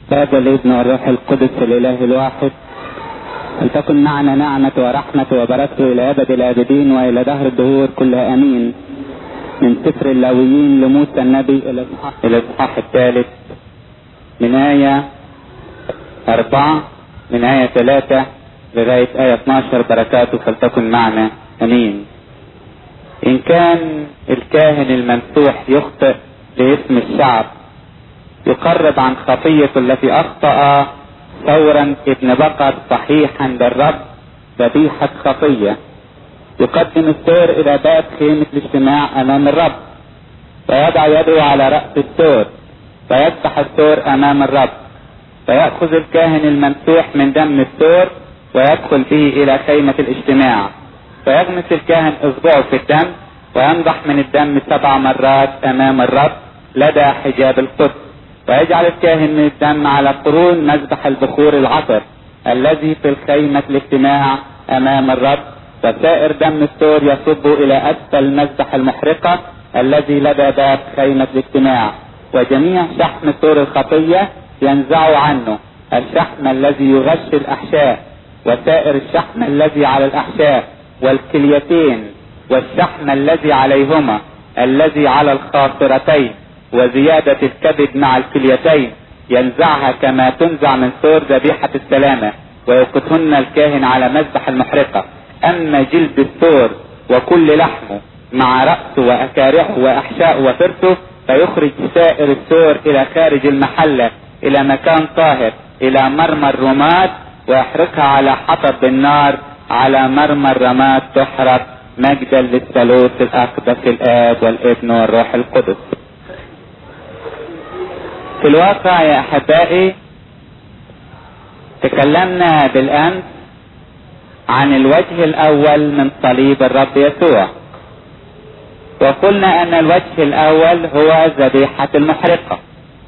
الاب والابن والروح القدس الاله الواحد ولتكن معنا نعمة ورحمة وبركة إلى أبد الآبدين وإلى دهر الدهور كلها آمين. من سفر اللاويين لموسى النبي إلى الإصحاح- إلى الإصحاح الثالث من آية أربعة من آية ثلاثة لغاية آية 12 بركاته فلتكن معنا أمين. إن كان الكاهن الممسوح يخطئ لاسم الشعب يقرب عن خطية التي أخطأ ثورا ابن بقر صحيحا للرب ذبيحة خطية يقدم الثور إلى باب خيمة الاجتماع أمام الرب ويضع يده على رأس الثور فيذبح الثور أمام الرب فيأخذ الكاهن الممسوح من دم الثور ويدخل به إلى خيمة الاجتماع فيغمس الكاهن إصبعه في الدم وينضح من الدم سبع مرات أمام الرب لدى حجاب القدس ويجعل الكاهن من الدم على قرون مذبح البخور العطر الذي في الخيمة الاجتماع أمام الرب وسائر دم الثور يصب إلى أسفل مذبح المحرقة الذي لدى باب خيمة الاجتماع وجميع شحم ثور الخطية ينزع عنه الشحم الذي يغش الأحشاء وسائر الشحم الذي على الأحشاء والكليتين والشحم الذي عليهما الذي على الخاصرتين وزيادة الكبد مع الكليتين ينزعها كما تنزع من ثور ذبيحة السلامة ويوقفهن الكاهن على مذبح المحرقة أما جلد الثور وكل لحمه مع رأسه وأكارعه وأحشائه وفرسه فيخرج سائر الثور إلى خارج المحلة إلى مكان طاهر إلى مرمى الرماد ويحرقها على حطب بالنار على مرمى الرماد تحرق مجدا للثالوث الأقدس الآب والابن والروح القدس في الواقع يا أحبائي تكلمنا بالأمس عن الوجه الأول من صليب الرب يسوع وقلنا أن الوجه الأول هو ذبيحة المحرقة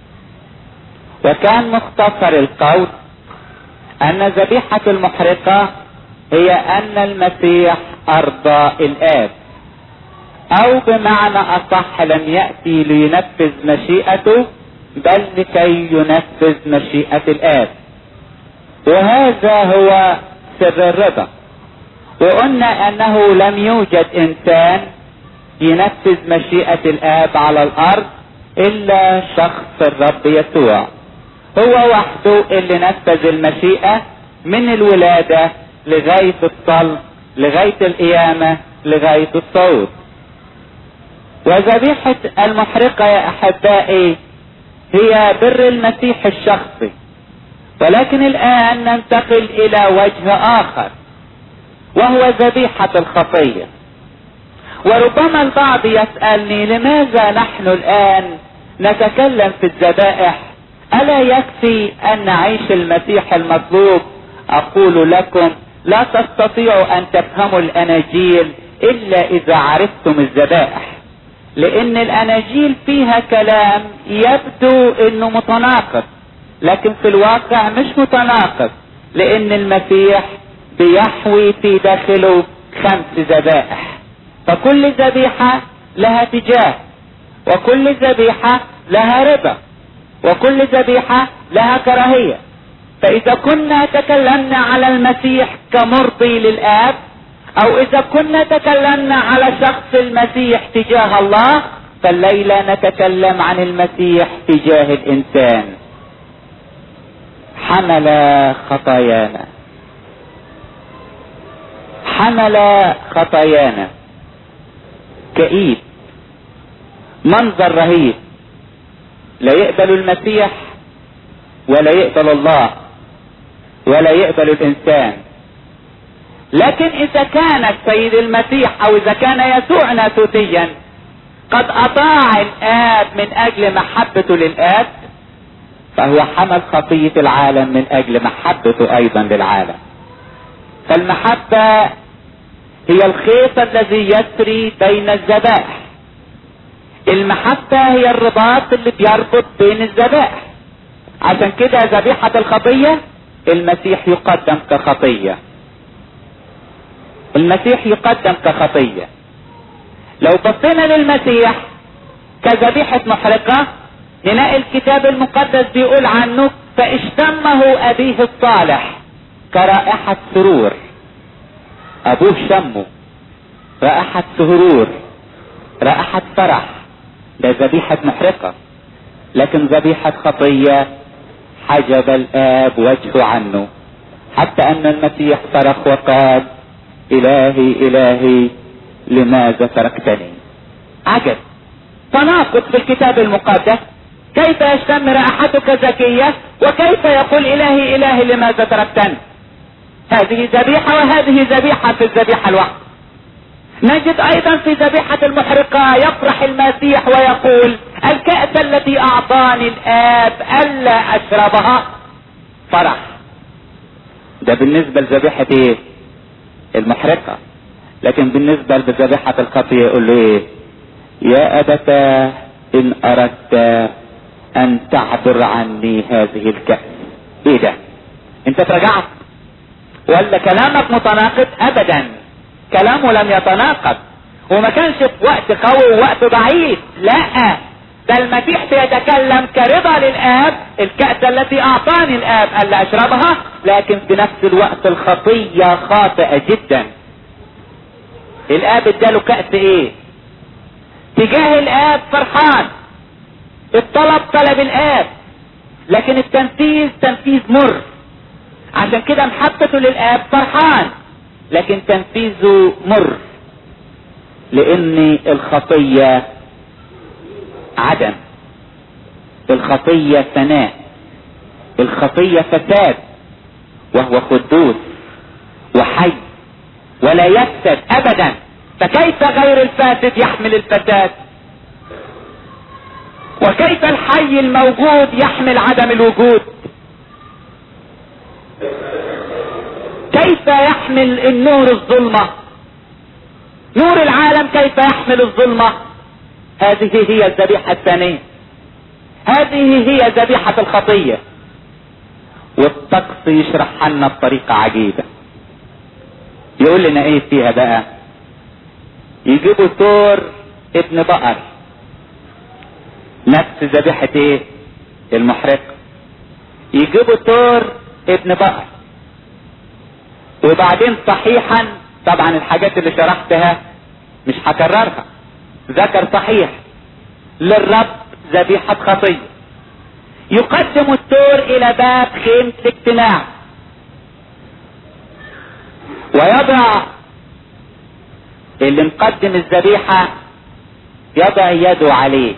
وكان مختصر القول أن ذبيحة المحرقة هي أن المسيح أرضى الآب أو بمعنى أصح لم يأتي لينفذ مشيئته بل لكي ينفذ مشيئة الآب وهذا هو سر الرضا وقلنا أنه لم يوجد إنسان ينفذ مشيئة الآب على الأرض إلا شخص الرب يسوع هو وحده اللي نفذ المشيئة من الولادة لغاية الصلب لغاية القيامة لغاية الصعود وذبيحة المحرقة يا أحبائي هي بر المسيح الشخصي ولكن الآن ننتقل إلى وجه آخر وهو ذبيحة الخطية وربما البعض يسألني لماذا نحن الآن نتكلم في الذبائح ألا يكفي أن نعيش المسيح المطلوب أقول لكم لا تستطيعوا أن تفهموا الأناجيل إلا إذا عرفتم الذبائح لأن الأناجيل فيها كلام يبدو أنه متناقض لكن في الواقع مش متناقض لأن المسيح بيحوي في داخله خمس ذبائح فكل ذبيحة لها تجاه وكل ذبيحة لها رضا وكل ذبيحة لها كراهية فإذا كنا تكلمنا على المسيح كمرضي للآب أو إذا كنا تكلمنا على شخص المسيح تجاه الله فالليلة نتكلم عن المسيح تجاه الإنسان حمل خطايانا حمل خطايانا كئيب منظر رهيب لا يقبل المسيح ولا يقبل الله ولا يقبل الانسان لكن اذا كان السيد المسيح او اذا كان يسوع ناسوتيا قد اطاع الاب من اجل محبته للاب فهو حمل خطية العالم من اجل محبته ايضا للعالم فالمحبة هي الخيط الذي يسري بين الذبائح المحبة هي الرباط اللي بيربط بين الذبائح عشان كده ذبيحة الخطية المسيح يقدم كخطية المسيح يقدم كخطية لو بصينا للمسيح كذبيحة محرقة نلاقي الكتاب المقدس بيقول عنه في فاشتمه ابيه الصالح كرائحة سرور ابوه شمه رائحة سرور رائحة فرح ده ذبيحة محرقة لكن ذبيحة خطية حجب الاب وجهه عنه حتى ان المسيح صرخ وقال الهي الهي لماذا تركتني عجب تناقض في الكتاب المقدس كيف يشتم رائحتك زكية وكيف يقول الهي الهي لماذا تركتني هذه ذبيحة وهذه ذبيحة في الذبيحة الواحدة نجد ايضا في ذبيحة المحرقة يفرح المسيح ويقول الكأس التي اعطاني الاب الا اشربها فرح ده بالنسبة لذبيحة ايه المحرقة لكن بالنسبة لذبيحة الخطية يقول له ايه يا ابتا ان اردت ان تعبر عني هذه الكأس ايه ده انت تراجعت ولا كلامك متناقض ابدا كلامه لم يتناقض وما كانش في وقت قوي ووقت ضعيف لا ده المسيح بيتكلم كرضا للاب الكأس التي اعطاني الاب الا اشربها لكن في نفس الوقت الخطية خاطئة جدا الاب اداله كأس ايه تجاه الاب فرحان الطلب طلب الاب لكن التنفيذ تنفيذ مر عشان كده محبته للاب فرحان لكن تنفيذه مر لان الخطية عدم الخطية فناء الخطية فساد وهو قدوس وحي ولا يفسد ابدا فكيف غير الفاسد يحمل الفساد وكيف الحي الموجود يحمل عدم الوجود كيف يحمل النور الظلمة نور العالم كيف يحمل الظلمة هذه هي الذبيحة الثانية هذه هي ذبيحة الخطية والطقس يشرح لنا بطريقة عجيبة يقول لنا ايه فيها بقى يجيبوا ثور ابن بقر نفس ذبيحة ايه المحرق يجيبوا ثور ابن بقر وبعدين صحيحا طبعا الحاجات اللي شرحتها مش هكررها ذكر صحيح للرب ذبيحة خطية يقدم الثور الى باب خيمة الاجتماع ويضع اللي مقدم الذبيحة يضع يده عليه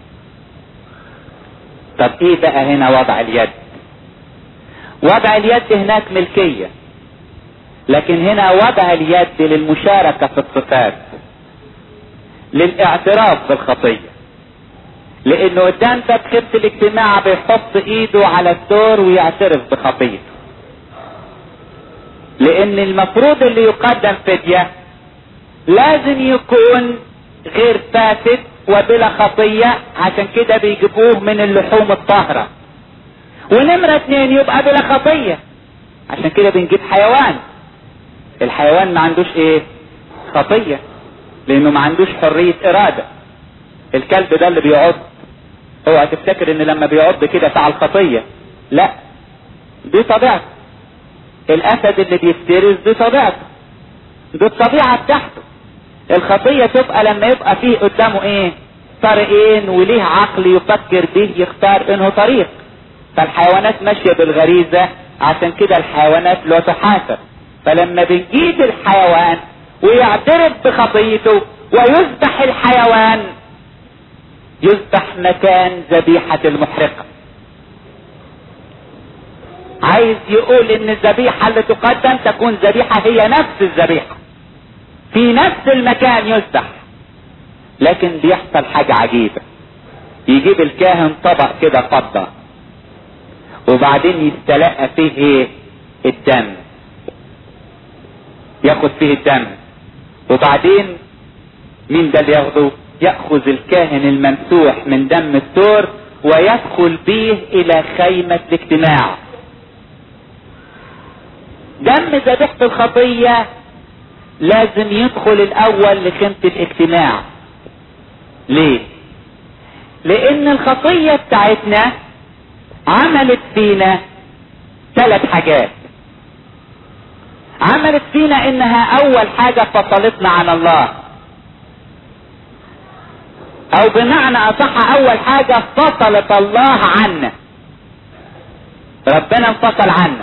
طب ايه بقى هنا وضع اليد وضع اليد هناك ملكية لكن هنا وضع اليد للمشاركة في الصفات للاعتراف بالخطية لانه قدام باب خيمة الاجتماع بيحط ايده على الدور ويعترف بخطيته لان المفروض اللي يقدم فدية لازم يكون غير فاسد وبلا خطية عشان كده بيجيبوه من اللحوم الطاهرة ونمرة اتنين يبقى بلا خطية عشان كده بنجيب حيوان الحيوان ما عندوش ايه خطية لانه ما عندوش حرية ارادة الكلب ده اللي بيعض اوعى تفتكر ان لما بيعض كده فعل خطية لا دي طبيعته الاسد اللي بيفترس دي طبيعته دي الطبيعة بتاعته الخطية تبقى لما يبقى فيه قدامه ايه طريقين وليه عقل يفكر به يختار انه طريق فالحيوانات ماشية بالغريزة عشان كده الحيوانات لا تحاسب فلما بنجيب الحيوان ويعترف بخطيته ويذبح الحيوان يذبح مكان ذبيحة المحرقة عايز يقول ان الذبيحة اللي تقدم تكون ذبيحة هي نفس الذبيحة في نفس المكان يذبح لكن بيحصل حاجة عجيبة يجيب الكاهن طبق كده فضة وبعدين يستلقى فيه ايه الدم ياخد فيه الدم وبعدين مين ده اللي ياخده يأخذ الكاهن الممسوح من دم الثور ويدخل به الى خيمة الاجتماع دم ذبيحة الخطية لازم يدخل الاول لخيمة الاجتماع ليه لان الخطية بتاعتنا عملت فينا ثلاث حاجات عملت فينا انها اول حاجة فصلتنا عن الله او بمعنى اصح اول حاجة فصلت الله عنا ربنا انفصل عنا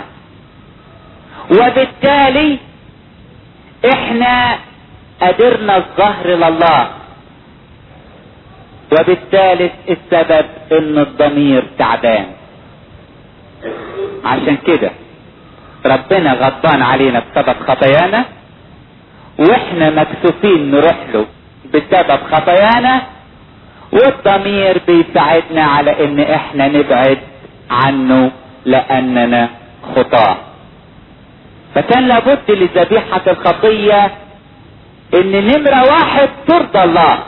وبالتالي احنا قدرنا الظهر لله وبالتالي السبب ان الضمير تعبان عشان كده ربنا غضبان علينا بسبب خطايانا واحنا مكسوفين نروح له بسبب خطايانا والضمير بيساعدنا على ان احنا نبعد عنه لاننا خطاه فكان لابد لذبيحة الخطية ان نمرة واحد ترضى الله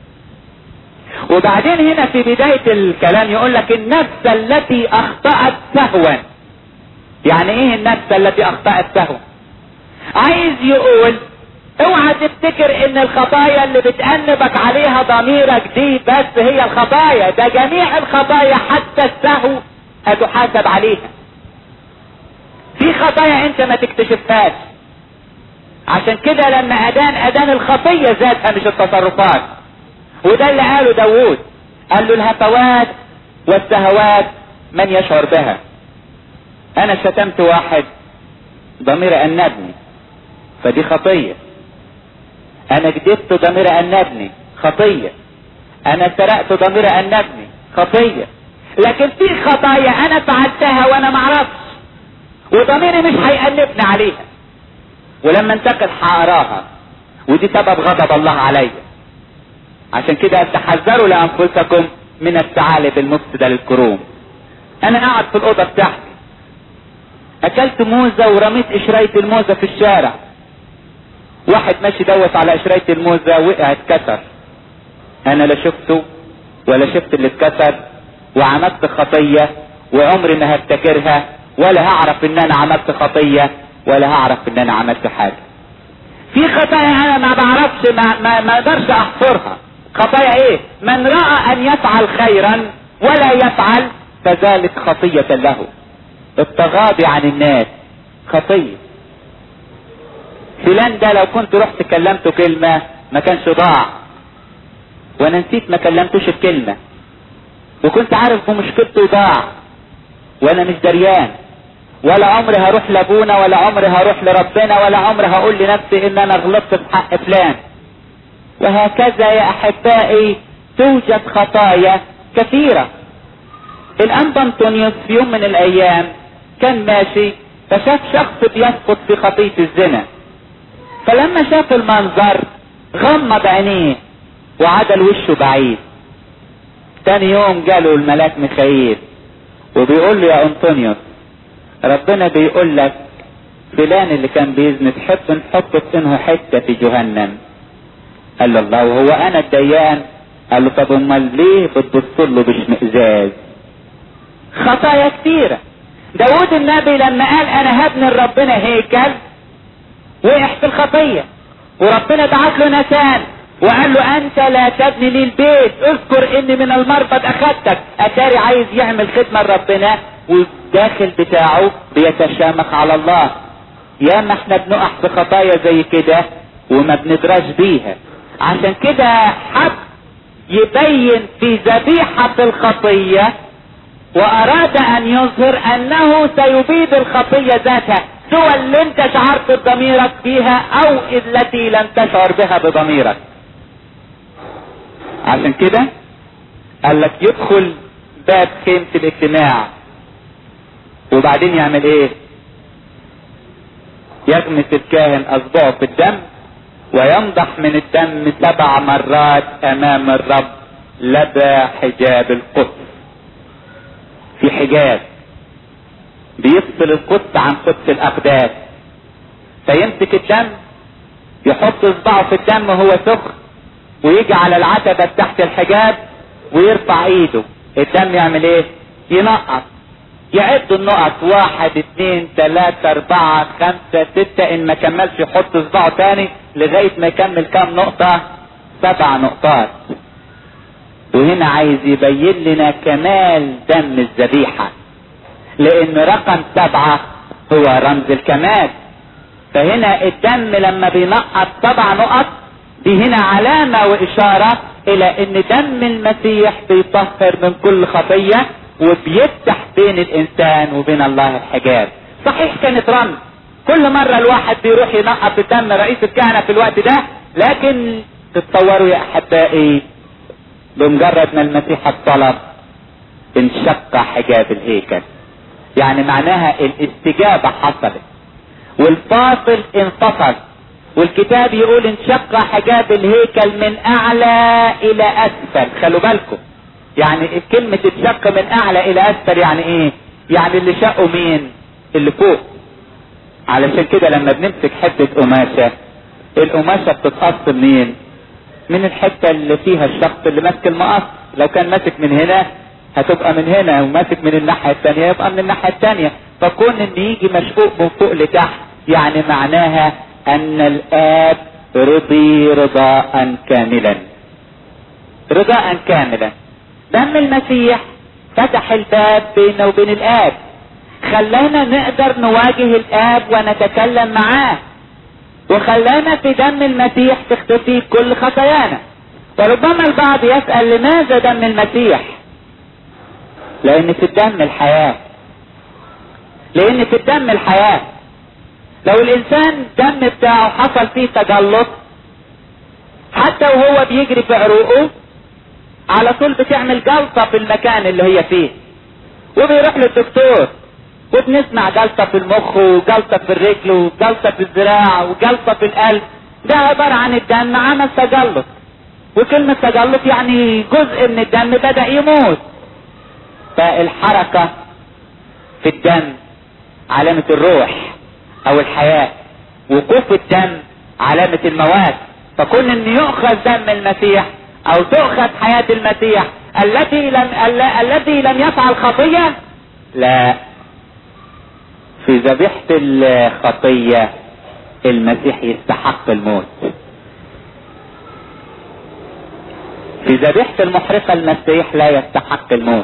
وبعدين هنا في بداية الكلام يقول لك النفس التي اخطأت سهوا يعني ايه النفس التي اخطأت سهوا عايز يقول اوعى تفتكر ان الخطايا اللي بتأنبك عليها ضميرك دي بس هي الخطايا ده جميع الخطايا حتى السهو هتحاسب عليها في خطايا انت ما تكتشفهاش عشان كده لما ادان ادان الخطية ذاتها مش التصرفات وده اللي قاله داوود قال له الهفوات والسهوات من يشعر بها انا شتمت واحد ضمير انبني فدي خطية انا كدبت ضمير انبني خطية انا سرقت ضمير انبني خطية لكن في خطايا انا فعلتها وانا معرفش وضميري مش هيأنبني عليها ولما انتقل هقراها ودي سبب غضب الله عليا عشان كده تحذروا لانفسكم من الثعالب المفسده للكروم انا قاعد في الاوضه بتاعتي اكلت موزه ورميت قشريه الموزه في الشارع واحد ماشي دوت على قشريه الموزه وقع اتكسر انا لا شفته ولا شفت اللي اتكسر وعملت خطيه وعمري ما هفتكرها ولا هعرف ان انا عملت خطيه ولا هعرف ان انا عملت حاجه في خطايا انا ما بعرفش ما ما ما اقدرش احصرها خطايا ايه من راى ان يفعل خيرا ولا يفعل فذلك خطيه له التغاضي عن الناس خطيه فلان ده لو كنت رحت كلمته كلمه ما كانش ضاع وانا نسيت ما كلمتوش بكلمه وكنت عارف بمشكلته ضاع وانا مش دريان ولا عمري هروح لابونا ولا عمري هروح لربنا ولا عمري هقول لنفسي ان انا غلطت في حق فلان وهكذا يا احبائي توجد خطايا كثيرة الانبا انطونيوس في يوم من الايام كان ماشي فشاف شخص بيسقط في خطية الزنا فلما شاف المنظر غمض عينيه وعدل وشه بعيد تاني يوم جاله الملاك ميخائيل وبيقول له يا انطونيوس ربنا بيقول لك فلان اللي كان بيزني تحب نحطه في انه حته في جهنم قال له الله وهو انا الديان قال له طب امال ليه بتبص له باشمئزاز خطايا كتيره داود النبي لما قال انا هبني لربنا هيكل وقع في الخطيه وربنا بعت له نسان وقال له انت لا تبني لي البيت اذكر اني من المربد اخدتك اتاري عايز يعمل خدمه لربنا والداخل بتاعه بيتشامخ على الله يا ما احنا بنقع في خطايا زي كده وما بندراش بيها عشان كده حب يبين في ذبيحة الخطية واراد ان يظهر انه سيبيد الخطية ذاتها سوى اللي انت شعرت بضميرك فيها او التي لم تشعر بها بضميرك عشان كده قال لك يدخل باب خيمة الاجتماع وبعدين يعمل ايه يغمس الكاهن اصبعه في الدم وينضح من الدم سبع مرات امام الرب لدى حجاب القدس في حجاب بيفصل القدس عن قدس الاقداس فيمسك الدم يحط اصبعه في الدم وهو سخن ويجي على العتبة تحت الحجاب ويرفع ايده الدم يعمل ايه ينقط يعد النقط واحد اتنين تلاتة اربعة خمسة ستة ان ما كملش يحط اصبعه تاني لغاية ما يكمل كام نقطة سبع نقطات وهنا عايز يبين لنا كمال دم الذبيحة لان رقم سبعة هو رمز الكمال فهنا الدم لما بينقط سبع نقط دي هنا علامة واشارة الى ان دم المسيح بيطهر من كل خطية وبيفتح بين الانسان وبين الله الحجاب صحيح كانت رمز كل مرة الواحد بيروح ينقط الدم رئيس الكهنة في الوقت ده لكن تتصوروا يا احبائي بمجرد ما المسيح الطلب انشق حجاب الهيكل يعني معناها الاستجابة حصلت والفاصل انفصل والكتاب يقول انشق حجاب الهيكل من اعلى الى اسفل خلوا بالكم يعني كلمة اتشق من اعلى الى اسفل يعني ايه يعني اللي شقوا مين اللي فوق علشان كده لما بنمسك حتة قماشة القماشة بتتقص منين من الحتة اللي فيها الشخص اللي ماسك المقص لو كان ماسك من هنا هتبقى من هنا وماسك من الناحية التانية يبقى من الناحية التانية فكون ان يجي مشقوق من فوق لتحت يعني معناها ان الاب رضي رضاء كاملا رضاء كاملا دم المسيح فتح الباب بينه وبين الاب خلانا نقدر نواجه الاب ونتكلم معاه وخلانا في دم المسيح تختفي كل خطايانا وربما البعض يسأل لماذا دم المسيح لان في الدم الحياة لان في الدم الحياة لو الانسان الدم بتاعه حصل فيه تجلط حتى وهو بيجري في عروقه على طول بتعمل جلطة في المكان اللي هي فيه وبيروح للدكتور وبنسمع جلطة في المخ وجلطة في الرجل وجلطة في الذراع وجلطة في القلب ده عبارة عن الدم عمل تجلط وكلمة تجلط يعني جزء من الدم بدأ يموت فالحركة في الدم علامة الروح او الحياة وقوف الدم علامة المواد فكون ان يؤخذ دم المسيح او تؤخذ حياة المسيح التي لم ال- الذي لم يفعل خطية لا في ذبيحة الخطية المسيح يستحق الموت في ذبيحة المحرقة المسيح لا يستحق الموت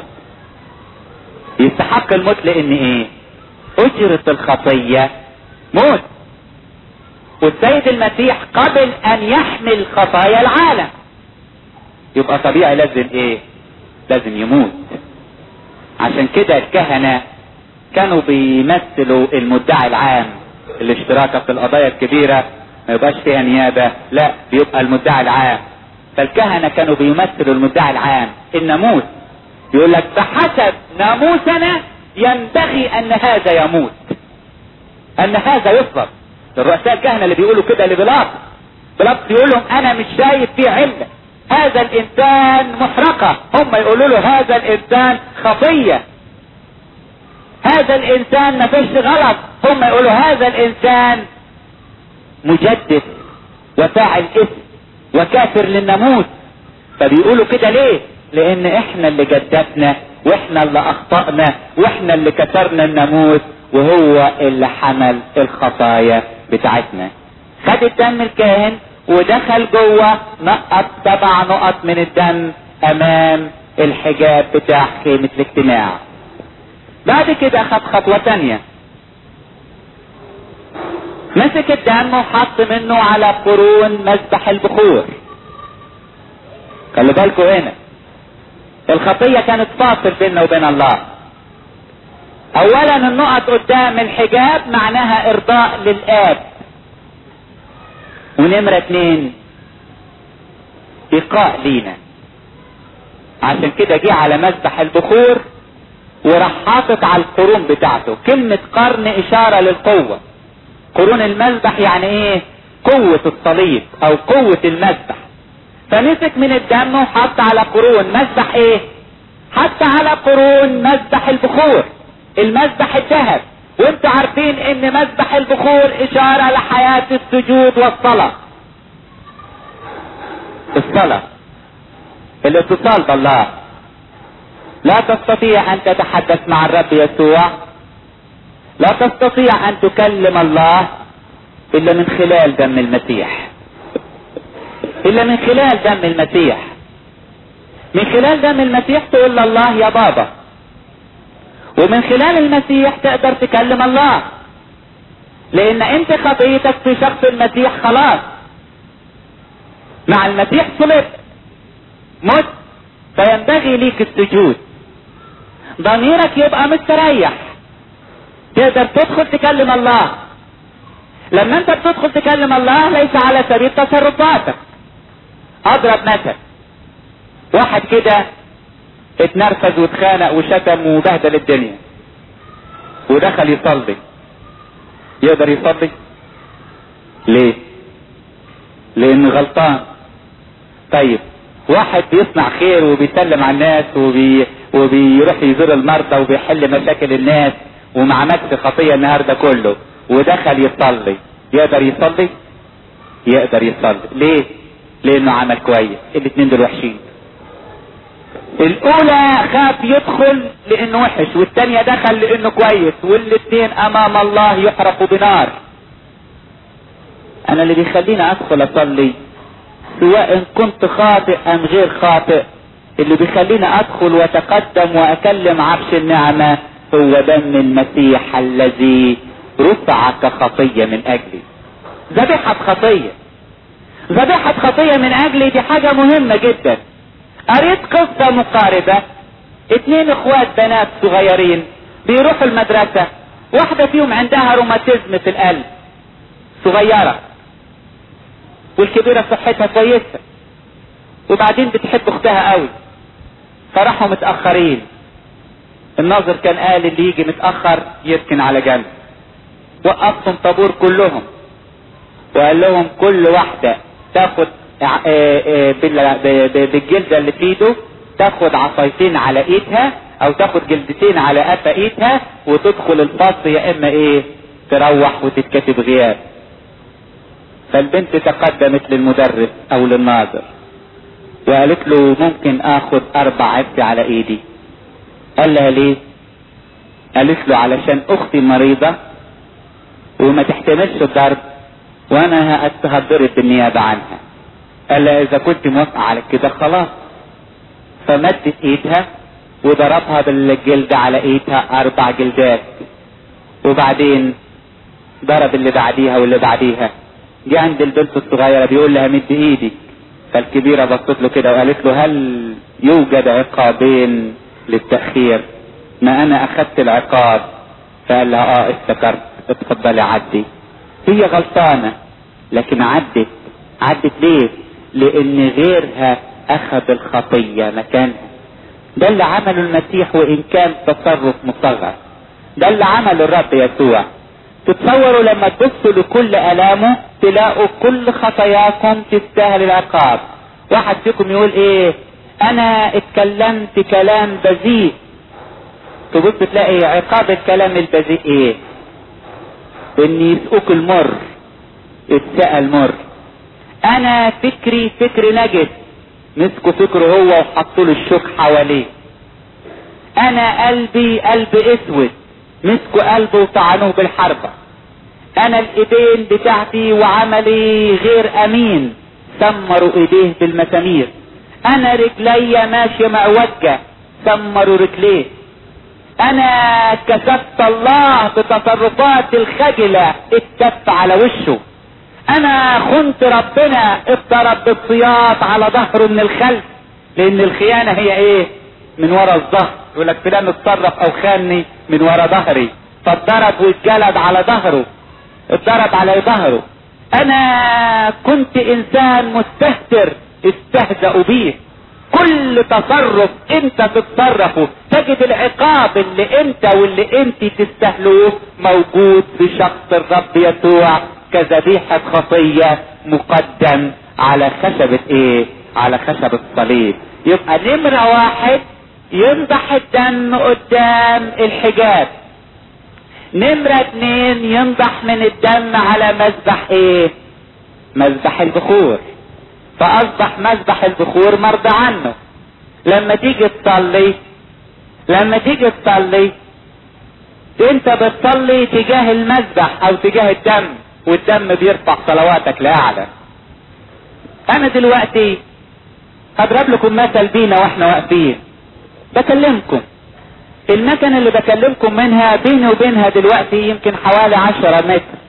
يستحق الموت لان ايه اجرة الخطية موت والسيد المسيح قبل ان يحمل خطايا العالم يبقى طبيعي لازم ايه لازم يموت عشان كده الكهنة كانوا بيمثلوا المدعي العام الاشتراك في القضايا الكبيرة ما يبقاش فيها نيابة لا بيبقى المدعي العام فالكهنة كانوا بيمثلوا المدعي العام الناموس يقول لك بحسب ناموسنا ينبغي ان هذا يموت ان هذا يصلب الرؤساء الكهنة اللي بيقولوا كده لبلاط بلاط بيقول لهم انا مش شايف فيه علة هذا الانسان محرقة هم يقولوا له هذا الانسان خطية هذا الانسان ما فيش غلط هم يقولوا هذا الانسان مجدد وفاعل اسم وكافر للناموس فبيقولوا كده ليه لان احنا اللي جددنا واحنا اللي اخطأنا واحنا اللي كسرنا الناموس وهو اللي حمل الخطايا بتاعتنا خد الدم الكاهن ودخل جوه نقط سبع نقط من الدم امام الحجاب بتاع خيمة الاجتماع بعد كده خد خطوة تانية مسك الدم وحط منه على قرون مذبح البخور خلي بالكم هنا الخطية كانت فاصل بيننا وبين الله اولا النقط قدام الحجاب معناها ارضاء للاب ونمرة اتنين ايقاء لينا عشان كده جه على مذبح البخور وراح حاطط على القرون بتاعته كلمة قرن اشارة للقوة قرون المذبح يعني ايه قوة الصليب او قوة المذبح فمسك من الدم وحط على قرون مذبح ايه حط على قرون مذبح البخور المذبح الذهب وانتوا عارفين ان مذبح البخور اشارة لحياة السجود والصلاة الصلاة الاتصال بالله لا تستطيع ان تتحدث مع الرب يسوع لا تستطيع ان تكلم الله الا من خلال دم المسيح الا من خلال دم المسيح من خلال دم المسيح تقول لله يا بابا ومن خلال المسيح تقدر تكلم الله لان انت خطيتك في شخص المسيح خلاص مع المسيح صلبت مت فينبغي ليك السجود ضميرك يبقى مستريح تقدر تدخل تكلم الله لما انت بتدخل تكلم الله ليس على سبيل تصرفاتك اضرب مثل واحد كده اتنرفز واتخانق وشتم وبهدل الدنيا ودخل يصلي يقدر يصلي ليه لانه غلطان طيب واحد بيصنع خير وبيسلم على الناس وبي... وبيروح يزور المرضى وبيحل مشاكل الناس وما عملش خطيه النهارده كله ودخل يصلي يقدر يصلي يقدر يصلي ليه لانه عمل كويس الاثنين دول وحشين الاولى خاف يدخل لانه وحش والثانية دخل لانه كويس والاثنين امام الله يحرقوا بنار انا اللي بيخليني ادخل اصلي سواء كنت خاطئ ام غير خاطئ اللي بيخليني ادخل واتقدم واكلم عرش النعمة هو دم المسيح الذي رفع كخطية من اجلي ذبيحة خطية ذبيحة خطية من اجلي دي حاجة مهمة جدا قريت قصة مقاربة اتنين اخوات بنات صغيرين بيروحوا المدرسة واحدة فيهم عندها روماتيزم في القلب صغيرة والكبيرة صحتها كويسة وبعدين بتحب اختها قوي فراحوا متأخرين الناظر كان قال اللي يجي متأخر يركن على جنب وقفهم طابور كلهم وقال لهم كل واحدة تاخد بالجلدة اللي في ايده تاخد عصايتين على ايدها او تاخد جلدتين على قفا ايدها وتدخل الفصل يا اما ايه تروح وتتكتب غياب فالبنت تقدمت للمدرس او للناظر وقالت له ممكن اخد اربع عبد على ايدي قال لها ليه قالت له علشان اختي مريضة وما تحتملش الضرب وانا هتضرب بالنيابة عنها قال لها اذا كنت موافقة على كده خلاص فمدت ايدها وضربها بالجلد على ايدها اربع جلدات وبعدين ضرب اللي بعديها واللي بعديها جه عند البنت الصغيرة بيقول لها مد ايدي فالكبيرة بصت له كده وقالت له هل يوجد عقابين للتأخير ما انا اخدت العقاب فقال لها اه افتكرت اتفضلي عدي هي غلطانة لكن عدت عدت ليه لان غيرها اخذ الخطية مكانها ده اللي عمله المسيح وان كان تصرف مصغر ده اللي عمله الرب يسوع تتصوروا لما تبصوا لكل الامه تلاقوا كل خطاياكم تستاهل العقاب واحد فيكم يقول ايه انا اتكلمت كلام بذيء تبص تلاقي عقاب الكلام البذيء ايه ان يسقوك المر اتسأل مر انا فكري فكر نجد مسكوا فكره هو وحطوا له الشوك حواليه انا قلبي قلب اسود مسكوا قلبه وطعنوه بالحربة انا الايدين بتاعتي وعملي غير امين سمروا ايديه بالمسامير انا رجلي ماشية معوجة سمروا رجليه انا كسبت الله بتصرفات الخجلة اتف على وشه انا خنت ربنا اضطرب بالسياط على ظهره من الخلف لان الخيانة هي ايه من ورا الظهر يقول لك فلان اتصرف او خاني من ورا ظهري فاتضرب واتجلد على ظهره اتضرب على ظهره انا كنت انسان مستهتر استهزأوا بيه كل تصرف انت تتصرفه تجد العقاب اللي انت واللي انت تستهلوه موجود في شخص الرب يسوع كذبيحة خطية مقدم على خشبة ايه على خشبة الصليب يبقى نمرة واحد ينضح الدم قدام الحجاب نمرة اتنين ينضح من الدم على مذبح ايه مذبح البخور فاصبح مذبح البخور مرضى عنه لما تيجي تصلي لما تيجي تصلي انت بتصلي تجاه المذبح او تجاه الدم والدم بيرفع صلواتك لاعلى انا دلوقتي هضرب لكم مثل بينا واحنا واقفين بكلمكم المكنة اللي بكلمكم منها بيني وبينها دلوقتي يمكن حوالي عشرة متر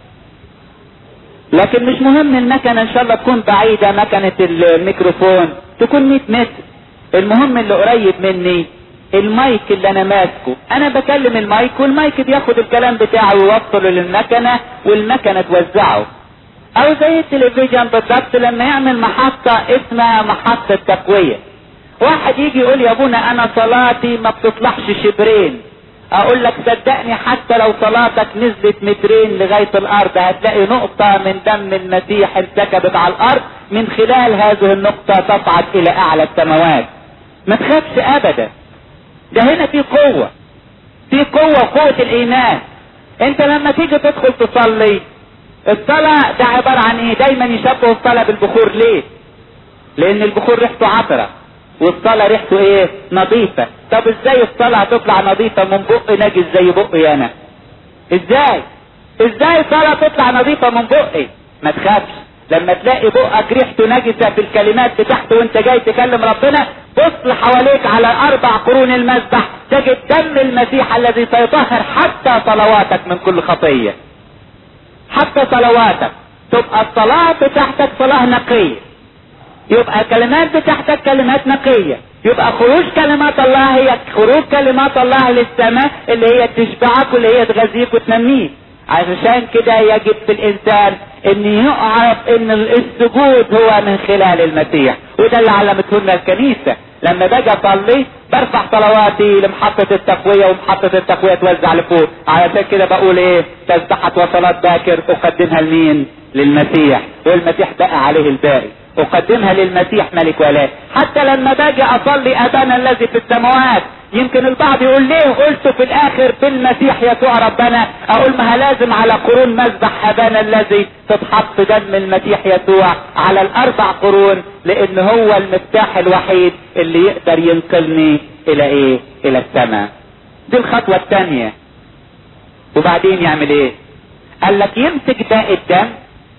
لكن مش مهم المكنة ان شاء الله تكون بعيدة مكنة الميكروفون تكون 100 متر المهم اللي قريب مني المايك اللي انا ماسكه انا بكلم المايك والمايك بياخد الكلام بتاعه ويوصله للمكنة والمكنة توزعه او زي التلفزيون بالضبط لما يعمل محطة اسمها محطة تقوية واحد يجي يقول يا ابونا انا صلاتي ما بتطلعش شبرين اقول لك صدقني حتى لو صلاتك نزلت مترين لغاية الارض هتلاقي نقطة من دم المسيح انسكبت على الارض من خلال هذه النقطة تصعد الى اعلى السماوات ما تخافش ابدا ده هنا في قوة في قوة قوة الايمان انت لما تيجي تدخل تصلي الصلاة ده عبارة عن ايه دايما يشبهوا الصلاة بالبخور ليه لان البخور ريحته عطرة والصلاة ريحته ايه نظيفة طب ازاي الصلاة هتطلع نظيفة من بق نجس زي بقي انا ازاي ازاي الصلاة تطلع نظيفة من بقي ما تخافش لما تلاقي بقك ريحته نجسة في الكلمات بتاعته وانت جاي تكلم ربنا بص حواليك على اربع قرون المسبح تجد دم المسيح الذي سيطهر حتى صلواتك من كل خطية حتى صلواتك تبقى الصلاة بتاعتك صلاة نقية يبقى الكلمات بتاعتك كلمات نقية يبقى خروج كلمات الله هي خروج كلمات الله للسماء اللي هي تشبعك واللي هي تغذيك وتنميك عشان كده يجب في الانسان ان يعرف ان السجود هو من خلال المسيح وده اللي علمته لنا الكنيسة لما باجي اصلي برفع صلواتي لمحطة التقوية ومحطة التقوية توزع لفوق علشان كده بقول ايه تسبحة وصلاة باكر اقدمها لمين للمسيح والمسيح بقى عليه الباقي اقدمها للمسيح ملك ولاء حتى لما باجي اصلي ابانا الذي في السماوات يمكن البعض يقول ليه قلت في الاخر في المسيح يسوع ربنا اقول ما لازم على قرون مذبح ابانا الذي تتحط دم المسيح يسوع على الاربع قرون لان هو المفتاح الوحيد اللي يقدر ينقلني الى ايه الى السماء دي الخطوة الثانية وبعدين يعمل ايه قال لك يمسك باقي الدم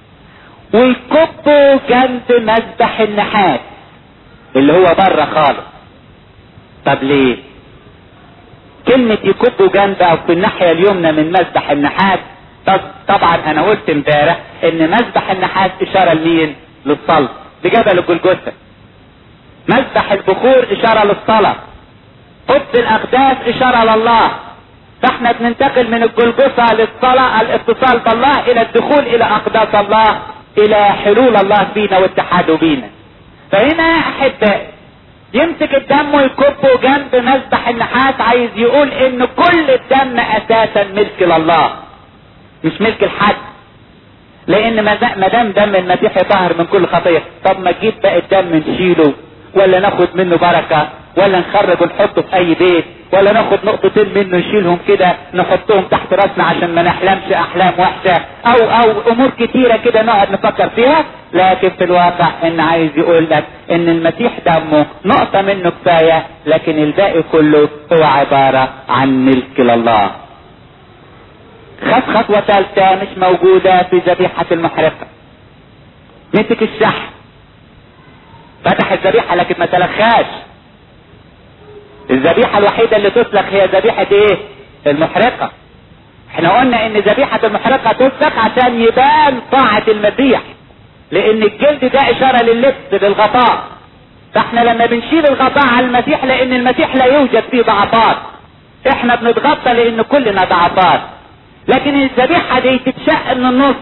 ويكبه جنب مذبح النحاس اللي هو بره خالص طب ليه كلمة يكبوا جنب او في الناحية اليمنى من مذبح النحاس طب طبعا انا قلت امبارح ان مذبح النحاس اشارة لمين للصلب لجبل الجلجثة مذبح البخور اشارة للصلاة قدس الاقداس اشارة لله فاحنا بننتقل من الجلجثة للصلاة الاتصال بالله الى الدخول الى اقداس الله الى حلول الله فينا واتحاده بينا فهنا يا احبائي يمسك الدم ويكبه جنب مذبح النحاس عايز يقول ان كل الدم اساسا ملك لله مش ملك الحد لان ما دام دم المسيح يطهر من كل خطيه طب ما تجيب باقي الدم نشيله ولا ناخد منه بركه ولا نخرج ونحطه في اي بيت ولا ناخد نقطتين منه نشيلهم كده نحطهم تحت راسنا عشان ما نحلمش احلام وحشة او او امور كتيرة كده نقعد نفكر فيها لكن في الواقع ان عايز يقول لك ان المسيح دمه نقطة منه كفاية لكن الباقي كله هو عبارة عن ملك لله خد خطوة ثالثة مش موجودة في ذبيحة المحرقة مسك الشحم فتح الذبيحة لكن ما تلخاش الذبيحة الوحيدة اللي تسلخ هي ذبيحة ايه المحرقة احنا قلنا ان ذبيحة المحرقة تسلخ عشان يبان طاعة المسيح لان الجلد ده اشارة لللبس للغطاء فاحنا لما بنشيل الغطاء على المسيح لان المسيح لا يوجد فيه ضعفات احنا بنتغطى لان كلنا ضعفات لكن الذبيحة دي تتشق من النص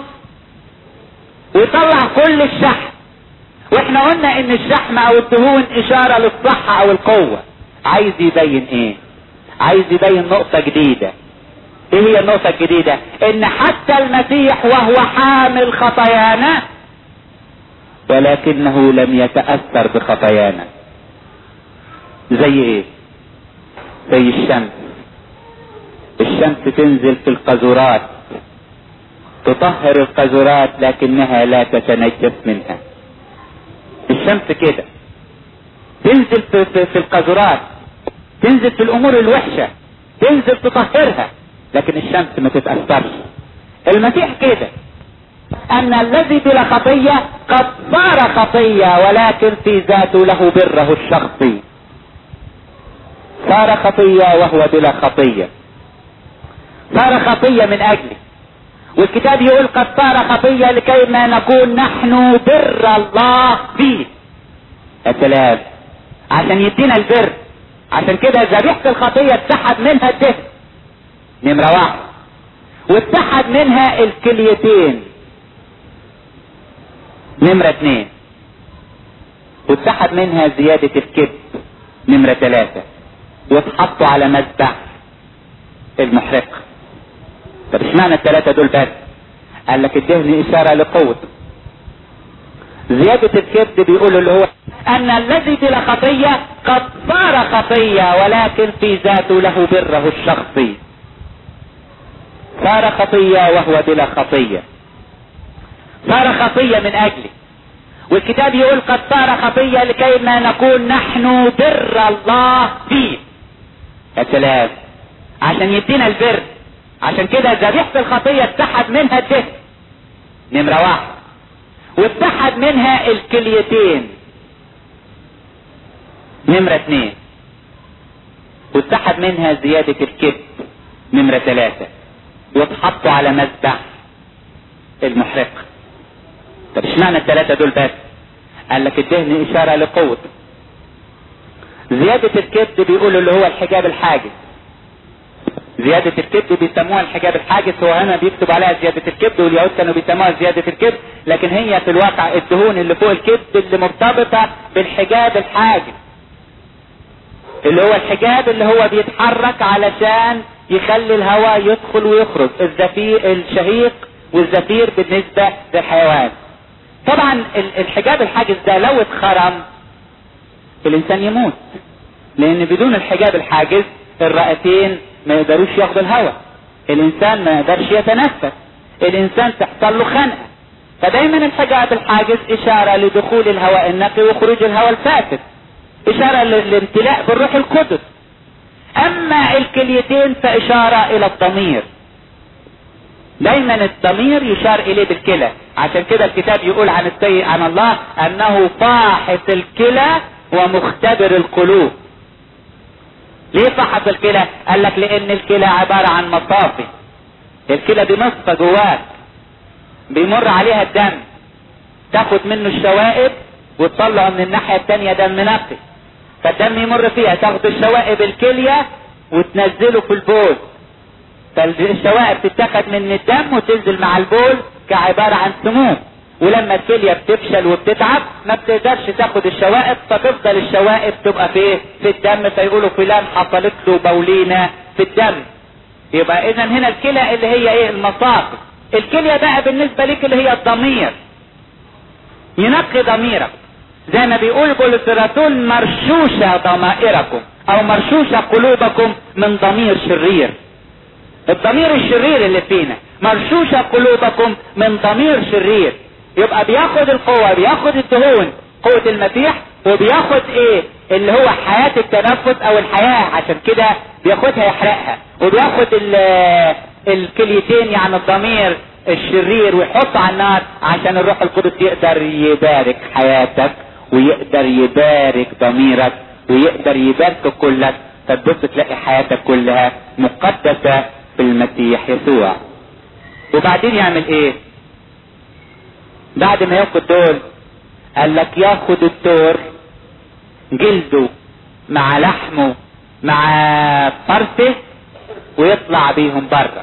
ويطلع كل الشحم واحنا قلنا ان الشحم او الدهون اشارة للصحة او القوة عايز يبين ايه عايز يبين نقطة جديدة ايه هي النقطة الجديدة ان حتى المسيح وهو حامل خطايانا ولكنه لم يتأثر بخطايانا زي ايه زي الشمس الشمس تنزل في القذورات تطهر القذورات لكنها لا تتنجس منها الشمس كده تنزل في, في, في القذورات تنزل في الامور الوحشة تنزل تطهرها لكن الشمس ما تتأثرش المسيح كده ان الذي بلا خطية قد صار خطية ولكن في ذاته له بره الشخصي صار خطية وهو بلا خطية صار خطية من اجلي والكتاب يقول قد صار خطية لكي ما نكون نحن بر الله فيه السلام عشان يدينا البر عشان كده ذبيحة الخطية اتسحب منها الدهن نمرة واحد واتسحب منها الكليتين نمرة اتنين واتسحب منها زيادة الكذب نمرة ثلاثة واتحطوا على مذبح المحرق طب اشمعنى الثلاثة دول بس قال لك الدهن اشارة لقوة زيادة الكذب بيقولوا اللي هو ان الذي بلا خطية قد صار خطية ولكن في ذاته له بره الشخصي صار خطية وهو بلا خطية صار خطية من اجلي والكتاب يقول قد صار خطية لكي ما نكون نحن بر الله فيه يا سلام عشان يدينا البر عشان كده ذبيحة الخطية اتحد منها الدهن نمرة واحد واتحد منها الكليتين نمرة اتنين واتحد منها زيادة الكذب نمرة ثلاثة واتحطوا على مذبح المحرق طب اشمعنى الثلاثة دول بس قال لك الدهن اشارة لقوة زيادة الكذب بيقولوا اللي هو الحجاب الحاجز زيادة الكبد بيسموها الحجاب الحاجز هو هنا بيكتب عليها زيادة الكبد واليهود كانوا بيسموها زيادة الكبد لكن هي في الواقع الدهون اللي فوق الكبد اللي مرتبطة بالحجاب الحاجز اللي هو الحجاب اللي هو بيتحرك علشان يخلي الهواء يدخل ويخرج الزفير الشهيق والزفير بالنسبة للحيوان طبعا الحجاب الحاجز ده لو اتخرم الانسان يموت لان بدون الحجاب الحاجز الرئتين ما يقدروش ياخدوا الهواء الانسان ما يقدرش يتنفس الانسان تحصل له خنقه فدايما الحجاب الحاجز اشاره لدخول الهواء النقي وخروج الهواء الفاسد اشاره للامتلاء بالروح القدس اما الكليتين فاشاره الى الضمير دايما الضمير يشار اليه بالكلى عشان كده الكتاب يقول عن السيء عن الله انه فاحص الكلى ومختبر القلوب ليه فحص الكلى قال لك لان الكلى عبارة عن مصافي الكلى دي مصفى جواك بيمر عليها الدم تاخد منه الشوائب وتطلع من الناحية التانية دم نقي فالدم يمر فيها تاخد الشوائب الكلية وتنزله في البول فالشوائب تتاخد من الدم وتنزل مع البول كعبارة عن سموم ولما الكلية بتفشل وبتتعب ما بتقدرش تاخد الشوائب فتفضل الشوائب تبقى في في الدم فيقولوا فلان حصلت له بولينة في الدم يبقى اذا هنا الكلى اللي هي ايه المصافي الكلية بقى بالنسبة لك اللي هي الضمير ينقي ضميرك زي ما بيقول بولس الرسول مرشوشة ضمائركم او مرشوشة قلوبكم من ضمير شرير الضمير الشرير اللي فينا مرشوشة قلوبكم من ضمير شرير يبقى بياخد القوة بياخد الدهون قوة المسيح وبياخد ايه اللي هو حياة التنفس او الحياة عشان كده بياخدها يحرقها وبياخد الكليتين يعني الضمير الشرير ويحطه على النار عشان الروح القدس يقدر يبارك حياتك ويقدر يبارك ضميرك ويقدر يبارك كلك فتبص تلاقي حياتك كلها مقدسة في المسيح يسوع وبعدين يعمل ايه بعد ما ياخد دول قال لك ياخد الدور جلده مع لحمه مع فرسه ويطلع بيهم بره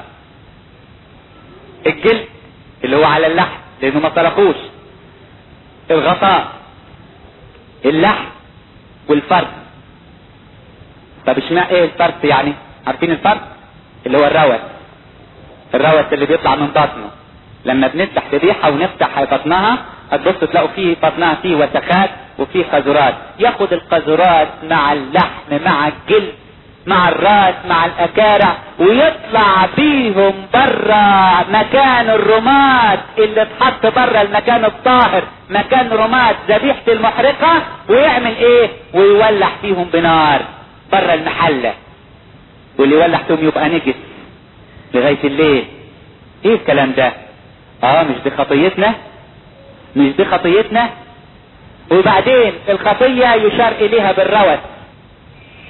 الجلد اللي هو على اللحم لانه ما طرقوش الغطاء اللحم والفرس طب اشمعنى ايه الفرس يعني عارفين الفرس اللي هو الروث الروث اللي بيطلع من بطنه لما بنفتح ذبيحة ونفتح بطنها هتبص تلاقوا فيه بطنها فيه وسخات وفيه قذرات ياخد القذرات مع اللحم مع الجلد مع الراس مع الاكارع ويطلع بيهم برا مكان الرماد اللي اتحط برا المكان الطاهر مكان رماد ذبيحة المحرقة ويعمل ايه ويولع فيهم بنار برا المحلة واللي يولع فيهم يبقى نجس لغاية الليل ايه الكلام ده اه مش دي خطيتنا مش دي خطيتنا وبعدين الخطية يشار اليها بالروث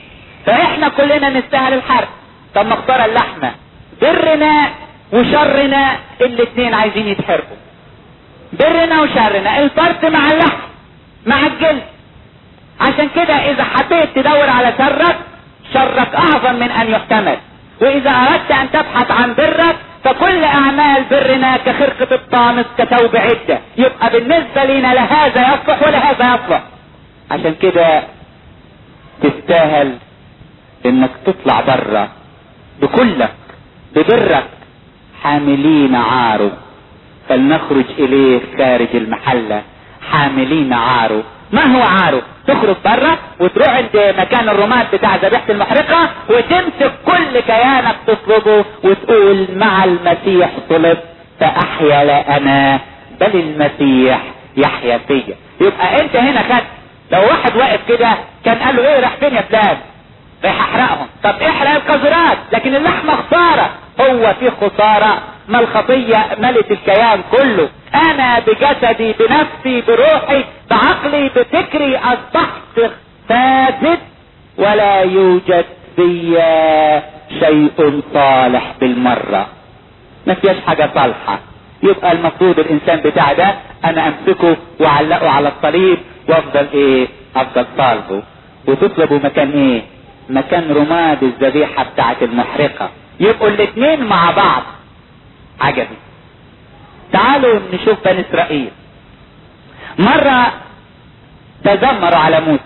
فاحنا كلنا نستاهل الحرق طب نختار اللحمة برنا وشرنا الاتنين عايزين يتحرقوا برنا وشرنا الفرد مع اللحم مع الجلد عشان كده اذا حبيت تدور على شرك شرك اعظم من ان يحتمل واذا اردت ان تبحث عن برك فكل اعمال برنا كخرقة الطامس كثوب عدة يبقى بالنسبة لنا لهذا يصلح ولهذا يصلح عشان كده تستاهل انك تطلع بره بكلك ببرك حاملين عاره فلنخرج اليه خارج المحلة حاملين عاره ما هو عاره تخرج بره وتروح عند مكان الرماد بتاع ذبيحة المحرقة وتمسك كل كيانك تطلبه وتقول مع المسيح صلب فاحيا لا انا بل المسيح يحيا فيا يبقى انت هنا خدت لو واحد واقف كده كان قال له ايه راح فين يا فلان رايح احرقهم طب احرق القذرات لكن اللحمه خساره هو في خساره ما الخطيه ملت الكيان كله انا بجسدي بنفسي بروحي بعقلي بفكري اصبحت فاسد ولا يوجد في شيء صالح بالمره ما فيهاش حاجه صالحه يبقى المفروض الانسان بتاع ده انا امسكه واعلقه على الصليب وافضل ايه افضل صالحه وتطلبوا مكان ايه مكان رماد الذبيحة بتاعت المحرقة يبقوا الاتنين مع بعض عجبي تعالوا نشوف بني اسرائيل مرة تذمروا على موسى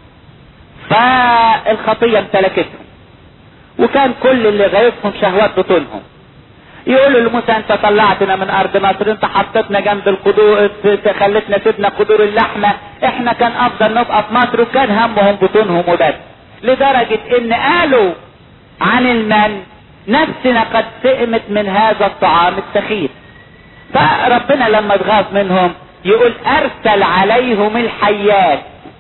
فالخطية امتلكتهم وكان كل اللي غايبهم شهوات بطونهم يقولوا لموسى انت طلعتنا من ارض مصر انت حطيتنا جنب القدور خلتنا سيبنا قدور اللحمة احنا كان افضل نبقى في مصر وكان همهم بطونهم وبس لدرجة ان قالوا عن المن نفسنا قد سئمت من هذا الطعام السخيف فربنا لما اتغاظ منهم يقول ارسل عليهم الحيات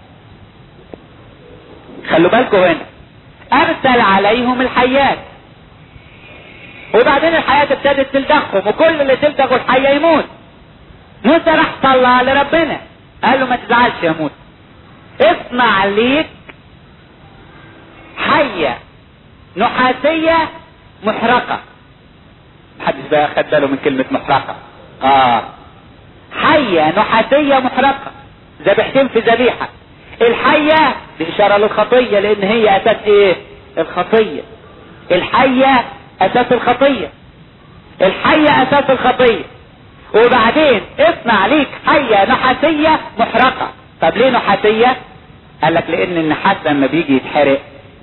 خلوا بالكم هنا ارسل عليهم الحيات وبعدين الحياة ابتدت تلدغهم وكل اللي تلدغه الحية يموت موسى راح طلع لربنا قال له ما تزعلش يا موسى اصنع ليك حية نحاسية محرقة محدش بقى خد باله من كلمة محرقة اه حية نحاسية محرقة ذبحتين في ذبيحة الحية دي اشارة للخطية لان هي اساس ايه الخطية الحية اساس الخطية الحية اساس الخطية وبعدين اصنع ليك حية نحاسية محرقة طب ليه نحاسية قال لك لان النحاس لما بيجي يتحرق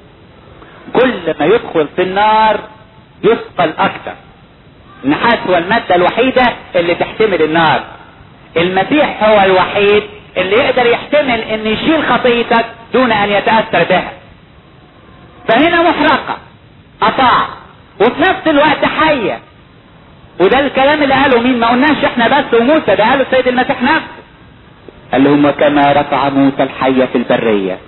كل ما يدخل في النار يثقل اكتر النحاس هو المادة الوحيدة اللي تحتمل النار المسيح هو الوحيد اللي يقدر يحتمل ان يشيل خطيتك دون ان يتأثر بها فهنا محرقة اطاع وفي نفس الوقت حية وده الكلام اللي قاله مين ما قلناش احنا بس وموسى ده قاله السيد المسيح نفسه قال لهم وكما رفع موسى الحية في البرية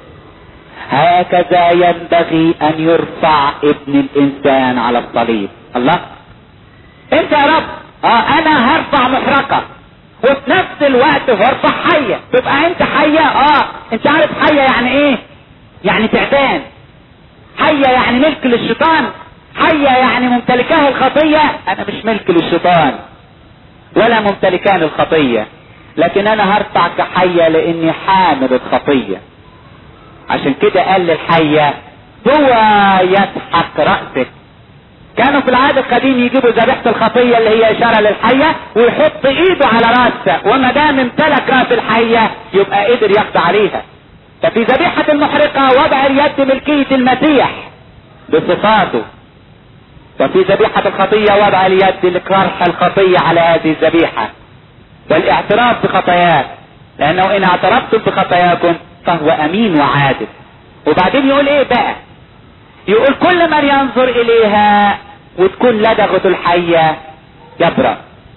هكذا ينبغي ان يرفع ابن الانسان على الصليب الله انت يا رب اه انا هرفع محرقة وفي نفس الوقت هرفع حية تبقى انت حية اه انت عارف حية يعني ايه يعني تعبان حية يعني ملك للشيطان حية يعني ممتلكاه الخطية انا مش ملك للشيطان ولا ممتلكان الخطية لكن انا هرفع كحية لاني حامل الخطية عشان كده قال للحية هو يسحق رأسك كانوا في العهد القديم يجيبوا ذبيحة الخطية اللي هي اشارة للحية ويحط ايده على راسها وما دام امتلك راس الحية يبقى قدر يقضي عليها ففي ذبيحة المحرقة وضع اليد ملكية المسيح بصفاته وفي ذبيحة الخطية وضع اليد لكرح الخطية على هذه الذبيحة والاعتراف بخطاياه لانه ان اعترفتم بخطاياكم فهو امين وعادل وبعدين يقول ايه بقى يقول كل من ينظر اليها وتكون لدغة الحية يبرأ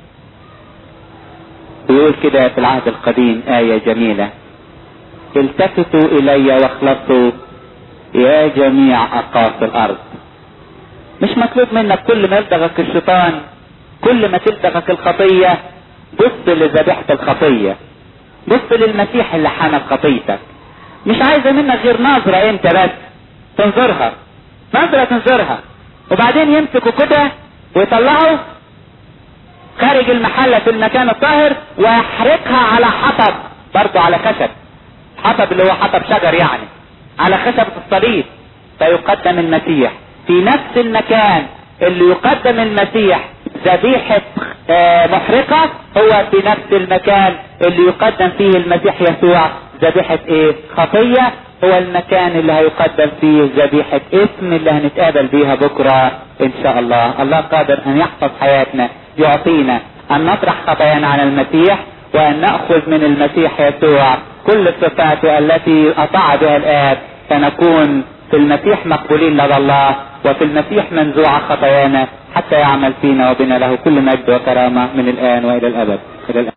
يقول كده في العهد القديم آية جميلة التفتوا الي واخلصوا يا جميع اقاصي الارض مش مطلوب منك كل ما يلدغك الشيطان كل ما تلدغك الخطية بص لذبيحة الخطية بص للمسيح اللي حمل خطيتك مش عايزة منك غير نظرة انت بس تنظرها نظرة تنظرها وبعدين يمسكوا كده ويطلعوا خارج المحلة في المكان الطاهر ويحرقها على حطب برضه على خشب حطب اللي هو حطب شجر يعني على خشبة الصليب فيقدم المسيح في نفس المكان اللي يقدم المسيح ذبيحة آه، محرقة هو في نفس المكان اللي يقدم فيه المسيح يسوع ذبيحة ايه خطية هو المكان اللي هيقدم فيه ذبيحة اسم اللي هنتقابل بيها بكرة ان شاء الله الله قادر ان يحفظ حياتنا يعطينا ان نطرح خطايانا على المسيح وان نأخذ من المسيح يسوع كل الصفات التي اطاع بها الاب فنكون في المسيح مقبولين لدى الله وفي المسيح منزوع خطايانا حتى يعمل فينا وبنا له كل مجد وكرامة من الآن وإلى الأبد إلى الأبد